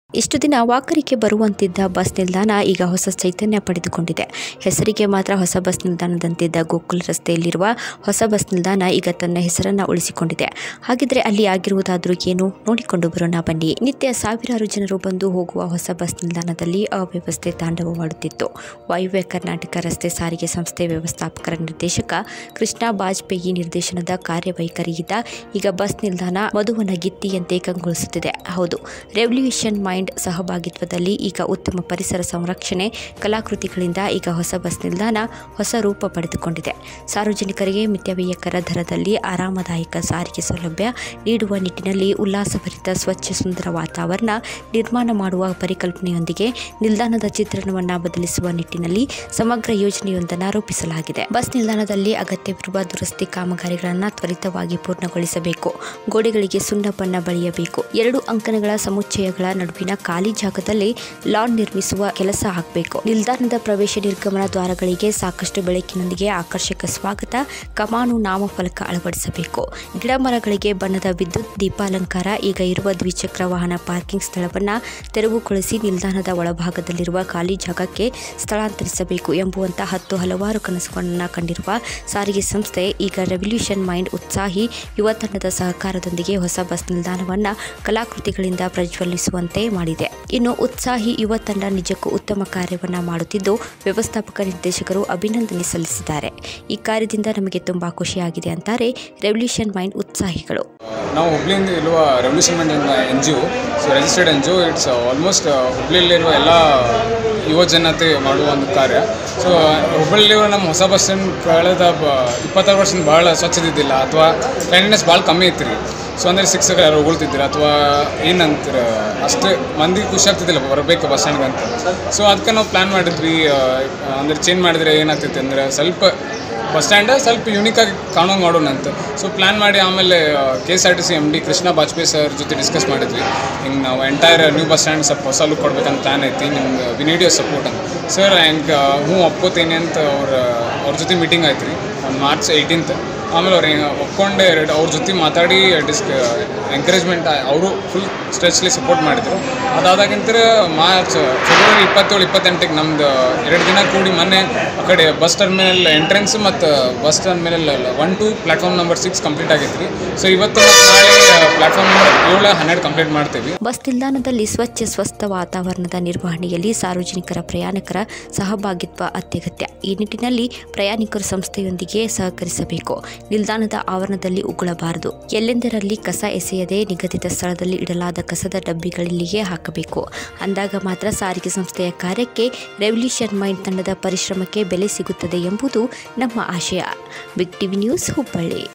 ಇಷ್ಟು ದಿನ ವಾಕರಿಕೆ ಬರುವಂತಿದ್ದ ಬಸ್ ನಿಲ್ದಾಣ ಈಗ ಹೊಸ ಚೈತನ್ಯ ಪಡೆದುಕೊಂಡಿದೆ ಹೆಸರಿಗೆ ಮಾತ್ರ ಹೊಸ ಬಸ್ ನಿಲ್ದಾಣದಂತಿದ್ದ ಗೋಕುಲ್ ರಸ್ತೆಯಲ್ಲಿರುವ ಹೊಸ ಬಸ್ ನಿಲ್ದಾಣ ಈಗ ತನ್ನ ಹೆಸರನ್ನ ಉಳಿಸಿಕೊಂಡಿದೆ ಹಾಗಿದ್ರೆ ಅಲ್ಲಿ ಆಗಿರುವುದಾದ್ರೂ ಏನು ನೋಡಿಕೊಂಡು ಬರೋಣ ಬನ್ನಿ ನಿತ್ಯ ಸಾವಿರಾರು ಜನರು ಬಂದು ಹೋಗುವ ಹೊಸ ಬಸ್ ನಿಲ್ದಾಣದಲ್ಲಿ ಅವ್ಯವಸ್ಥೆ ತಾಂಡವವಾಡುತ್ತಿತ್ತು ವಾಯುವ್ಯ ಕರ್ನಾಟಕ ರಸ್ತೆ ಸಾರಿಗೆ ಸಂಸ್ಥೆ ವ್ಯವಸ್ಥಾಪಕರ ನಿರ್ದೇಶಕ ಕೃಷ್ಣ ಬಾಜ್ಪೇಯಿ ನಿರ್ದೇಶನದ ಕಾರ್ಯವೈಖರಿಯಿಂದ ಈಗ ಬಸ್ ನಿಲ್ದಾಣ ಮಧುವನ ಗಿತ್ತಿಯಂತೆ ಕಂಗೊಳಿಸುತ್ತಿದೆ ಹೌದು ರೆವಲ್ಯೂಷನ್ ಮೈಂಡ್ ಸಹಭಾಗಿತ್ವದಲ್ಲಿ ಈಗ ಉತ್ತಮ ಪರಿಸರ ಸಂರಕ್ಷಣೆ ಕಲಾಕೃತಿಗಳಿಂದ ಈಗ ಹೊಸ ಬಸ್ ನಿಲ್ದಾಣ ಹೊಸ ರೂಪ ಪಡೆದುಕೊಂಡಿದೆ ಸಾರ್ವಜನಿಕರಿಗೆ ಮಿತವ್ಯಯಕರ ದರದಲ್ಲಿ ಆರಾಮದಾಯಕ ಸಾರಿಗೆ ಸೌಲಭ್ಯ ನೀಡುವ ನಿಟ್ಟಿನಲ್ಲಿ ಉಲ್ಲಾಸಭರಿತ ಸ್ವಚ್ಛ ಸುಂದರ ವಾತಾವರಣ ನಿರ್ಮಾಣ ಮಾಡುವ ಪರಿಕಲ್ಪನೆಯೊಂದಿಗೆ ನಿಲ್ದಾಣದ ಚಿತ್ರಣವನ್ನು ಬದಲಿಸುವ ನಿಟ್ಟಿನಲ್ಲಿ ಸಮಗ್ರ ಯೋಜನೆಯೊಂದನ್ನು ರೂಪಿಸಲಾಗಿದೆ ಬಸ್ ನಿಲ್ದಾಣದಲ್ಲಿ ಅಗತ್ಯವಿರುವ ದುರಸ್ತಿ ಕಾಮಗಾರಿಗಳನ್ನು ತ್ವರಿತವಾಗಿ ಪೂರ್ಣಗೊಳಿಸಬೇಕು ಗೋಡೆಗಳಿಗೆ ಸುಣ್ಣ ಬಣ್ಣ ಬಳಿಯಬೇಕು ಎರಡು ಅಂಕಣಗಳ ಸಮುಚ್ಚಯಗಳ ನಡುವಿನ ಖಾಲಿ ಜಾಗದಲ್ಲಿ ಲಾನ್ ನಿರ್ಮಿಸುವ ಕೆಲಸ ಆಗಬೇಕು ನಿಲ್ದಾಣದ ಪ್ರವೇಶ ನಿರ್ಗಮನ ದ್ವಾರಗಳಿಗೆ ಸಾಕಷ್ಟು ಬೆಳಕಿನೊಂದಿಗೆ ಆಕರ್ಷಕ ಸ್ವಾಗತ ಕಮಾನು ನಾಮಫಲಕ ಅಳವಡಿಸಬೇಕು ಗಿಡ ಮರಗಳಿಗೆ ಬಣ್ಣದ ವಿದ್ಯುತ್ ದೀಪಾಲಂಕಾರ ಈಗ ಇರುವ ದ್ವಿಚಕ್ರ ವಾಹನ ಪಾರ್ಕಿಂಗ್ ಸ್ಥಳವನ್ನು ತೆರವುಗೊಳಿಸಿ ನಿಲ್ದಾಣದ ಒಳಭಾಗದಲ್ಲಿರುವ ಖಾಲಿ ಜಾಗಕ್ಕೆ ಸ್ಥಳಾಂತರಿಸಬೇಕು ಎಂಬುವಂಥ ಹತ್ತು ಹಲವಾರು ಕನಸುಗಳನ್ನು ಕಂಡಿರುವ ಸಾರಿಗೆ ಸಂಸ್ಥೆ ಈಗ ರೆವಲ್ಯೂಷನ್ ಮೈಂಡ್ ಉತ್ಸಾಹಿ ಯುವ ತಂಡದ ಸಹಕಾರದೊಂದಿಗೆ ಹೊಸ ಬಸ್ ನಿಲ್ದಾಣವನ್ನು ಕಲಾಕೃತಿಗಳಿಂದ ಪ್ರಜ್ವಲಿಸುವಂತೆ ಮಾಡಿದೆ ಇನ್ನು ಉತ್ಸಾಹಿ ಯುವ ತಂಡ ನಿಜಕ್ಕೂ ಉತ್ತಮ ಕಾರ್ಯವನ್ನು ಮಾಡುತ್ತಿದ್ದು ವ್ಯವಸ್ಥಾಪಕ ನಿರ್ದೇಶಕರು ಅಭಿನಂದನೆ ಸಲ್ಲಿಸಿದ್ದಾರೆ ಈ ಕಾರ್ಯದಿಂದ ನಮಗೆ ತುಂಬಾ ಖುಷಿಯಾಗಿದೆ ಅಂತಾರೆ ರೆವಲ್ಯೂಷನ್ ಮೈಂಡ್ ಉತ್ಸಾಹಿಗಳು ನಾವು ಹುಬ್ಳಿಯಿಂದ ಇರುವ ರೆವಲ್ಯೂಷನ್ ಮಂಡ್ N G O so registered N G O it's almost ಹುಬ್ಳಿಯಲ್ಲಿರುವ ಎಲ್ಲ ಯುವ ಜನತೆ ಮಾಡುವ ಒಂದು ಕಾರ್ಯ ಸೊ ಹುಬ್ಬಳ್ಳಿಯಲ್ಲಿರುವ ನಮ್ಮ ಹೊಸ ಬಸ್ ಸ್ಟ್ಯಾಂಡ್ ಕಳೆದ ಬ ಇಪ್ಪತ್ತಾರು ವರ್ಷದಿಂದ ಭಾಳ ಸ್ವಚ್ಛದಿದ್ದಿಲ್ಲ ಅಥವಾ ಕ್ಲೀನ್ನೆಸ್ ಭಾಳ ಕಮ್ಮಿ ಇತ್ತು ರೀ ಸೊ ಅಂದರೆ ಶಿಕ್ಷಕರು ಯಾರು ಹೊಗಳ್ತಿದ್ರು ಅಥವಾ ಏನಂತೀರ ಅಷ್ಟು ಮಂದಿ ಖುಷಿ ಆಗ್ತಿದ್ದಿಲ್ಲ ಬರಬೇಕು ಬಸ್ ಸ್ಟ್ಯಾಂಡ್ಗೆ ಅಂತ ಸೊ ಅದಕ್ಕೆ ನಾವು ಪ್ಲ್ಯಾನ್ ಮಾಡಿದ್ವಿ ಆ, ಅಂದ್ರೆ ಚೇಂಜ್ ಮಾಡಿದ್ರೆ ಏನಾಗ್ತೈತೆ ಅಂದರೆ ಸ್ವಲ್ಪ ಬಸ್ ಸ್ಟ್ಯಾಂಡ್ ಸ್ವಲ್ಪ ಯೂನಿಕಾಗಿ ಕಾಣೋಂಗೆ ಮಾಡೋಣ ಅಂತ ಸೊ ಪ್ಲ್ಯಾನ್ ಮಾಡಿ ಆಮೇಲೆ K S R T C M D Krishna Bajpai sir ಜೊತೆ ಡಿಸ್ಕಸ್ ಮಾಡಿದ್ವಿ ಹಿಂಗೆ ನಾವು ಎಂಟೈರ್ ನ್ಯೂ ಬಸ್ ಸ್ಟ್ಯಾಂಡ್ ಸ್ವಲ್ಪ ಹೊಸ ಲುಕ್ ಕೊಡ್ಬೇಕಂತ ಪ್ಲ್ಯಾನ್ ಐತಿ ನಿಮ್ಗೆ ವಿ ನೀಡ್ ಯೋ ಸಪೋರ್ಟ್ ಅಂತ ಸರ್ ಹೆಂಗೆ ಹ್ಞೂ ಒಪ್ಕೋತೀನಿ ಅಂತ ಅವ್ರ ಅವ್ರ ಜೊತೆ ಮೀಟಿಂಗ್ ಆಯ್ತು ರೀ ಮಾರ್ಚ್ ಏಯ್ಟೀನ್ತ್ ಆಮೇಲೆ ಅವ್ರು ಹಿಂಗೆ ಒಪ್ಕೊಂಡೆ ಎರಡು ಅವ್ರ ಜೊತೆ ಮಾತಾಡಿ ಡಿಸ್ಕ್ ಎಂಕರೇಜ್ಮೆಂಟ್ ಅವರು ಫುಲ್ ಸ್ಟ್ರೆಚ್ಲಿ ಸಪೋರ್ಟ್ ಮಾಡಿದರು ಅದಾದಾಗಿಂತ ಮಾರ್ಚ್ ಫೆಬ್ರವರಿ ಇಪ್ಪತ್ತೇಳು ಇಪ್ಪತ್ತೆಂಟಕ್ಕೆ ನಮ್ದು ಎರಡು ದಿನ ಕೂಡಿ ಮೊನ್ನೆ ಆ ಕಡೆ ಬಸ್ ಟರ್ಮಿನಲ್ ಎಂಟ್ರೆನ್ಸ್ ಮತ್ತು bus terminal one to platform number six complete ಆಗೈತೆ ರೀ ಸೊ ಇವತ್ತು ಮತ್ತು ನಾಳೆ ಪ್ಲಾಟ್ಫಾರ್ಮ್ ನಂಬರ್ ಏಳು ಹನ್ನೆರಡು ಕಂಪ್ಲೀಟ್ ಮಾಡ್ತೀವಿ ಬಸ್ ನಿಲ್ದಾಣದಲ್ಲಿ ಸ್ವಚ್ಛ ಸ್ವಸ್ಥ ವಾತಾವರಣದ ನಿರ್ವಹಣೆಯಲ್ಲಿ ಸಾರ್ವಜನಿಕರ ಪ್ರಯಾಣಿಕರ ಸಹಭಾಗಿತ್ವ ಅತ್ಯಗತ್ಯ ಈ ನಿಟ್ಟಿನಲ್ಲಿ ಪ್ರಯಾಣಿಕರು ಸಂಸ್ಥೆಯೊಂದಿಗೆ ಸಹಕರಿಸಬೇಕು ನಿಲ್ದಾಣದ ಆವರಣದಲ್ಲಿ ಉಗುಳಬಾರದು ಎಲ್ಲೆಂದರಲ್ಲಿ ಕಸ ಎಸೆಯದೆ ನಿಗದಿತ ಸ್ಥಳದಲ್ಲಿ ಇಡಲಾದ ಕಸದ ಡಬ್ಬಿಗಳಲ್ಲಿಯೇ ಹಾಕಬೇಕು ಅಂದಾಗ ಮಾತ್ರ ಸಾರಿಗೆ ಸಂಸ್ಥೆಯ ಕಾರ್ಯಕ್ಕೆ ರೆವಲ್ಯೂಷನ್ ಮೈಂಡ್ ತಂಡದ ಪರಿಶ್ರಮಕ್ಕೆ ಬೆಲೆ ಸಿಗುತ್ತದೆ ಎಂಬುದು ನಮ್ಮ ಆಶಯ ಬಿಗ್ ಟಿವಿ ನ್ಯೂಸ್ ಹುಬ್ಬಳ್ಳಿ